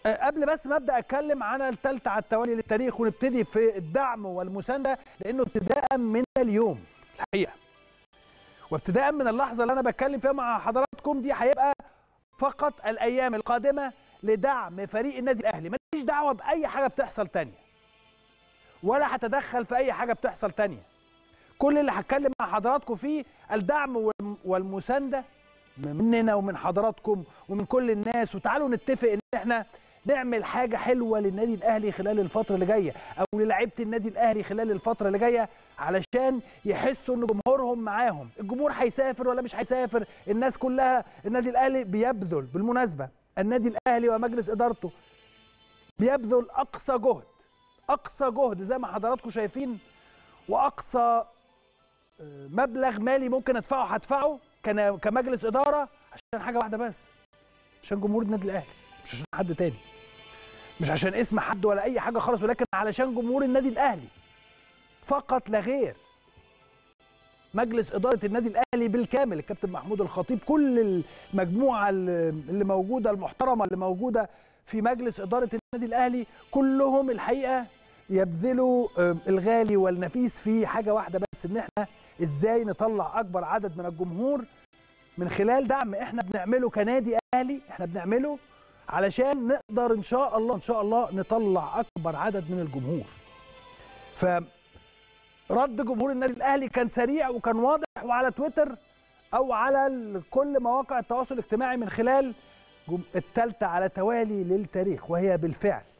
أه، قبل بس ما ابدا اتكلم عن الثالثه على التوالي للتاريخ ونبتدي في الدعم والمسانده لانه ابتداء من اليوم الحقيقه وابتداء من اللحظه اللي انا بتكلم فيها مع حضراتكم دي هيبقى فقط الايام القادمه لدعم فريق النادي الاهلي ماليش دعوه باي حاجه بتحصل تانية ولا هتدخل في اي حاجه بتحصل تانية كل اللي هتكلم مع حضراتكم فيه الدعم والم- والمسانده مننا ومن حضراتكم ومن كل الناس وتعالوا نتفق ان احنا نعمل حاجه حلوه للنادي الاهلي خلال الفتره اللي جايه او للاعيبه النادي الاهلي خلال الفتره اللي جايه علشان يحسوا ان جمهورهم معاهم الجمهور هيسافر ولا مش هيسافر الناس كلها النادي الاهلي بيبذل بالمناسبه النادي الاهلي ومجلس ادارته بيبذل اقصى جهد اقصى جهد زي ما حضراتكم شايفين واقصى آه، مبلغ مالي ممكن ادفعه هدفعه كان- كمجلس اداره عشان حاجه واحده بس عشان جمهور النادي الاهلي مش عشان حد تاني مش عشان اسم حد ولا اي حاجه خالص ولكن علشان جمهور النادي الاهلي فقط لا غير مجلس اداره النادي الاهلي بالكامل الكابتن محمود الخطيب كل المجموعه اللي اللي موجوده المحترمه اللي موجوده في مجلس اداره النادي الاهلي كلهم الحقيقه يبذلوا آه، الغالي والنفيس في حاجه واحده بس ان احنا ازاي نطلع اكبر عدد من الجمهور من خلال دعم احنا بنعمله كنادي اهلي احنا بنعمله علشان نقدر ان شاء الله ان شاء الله نطلع اكبر عدد من الجمهور ف رد جمهور النادي الاهلي كان سريع وكان واضح وعلى تويتر او على ال- كل مواقع التواصل الاجتماعي من خلال الثالثه على توالي للتاريخ وهي بالفعل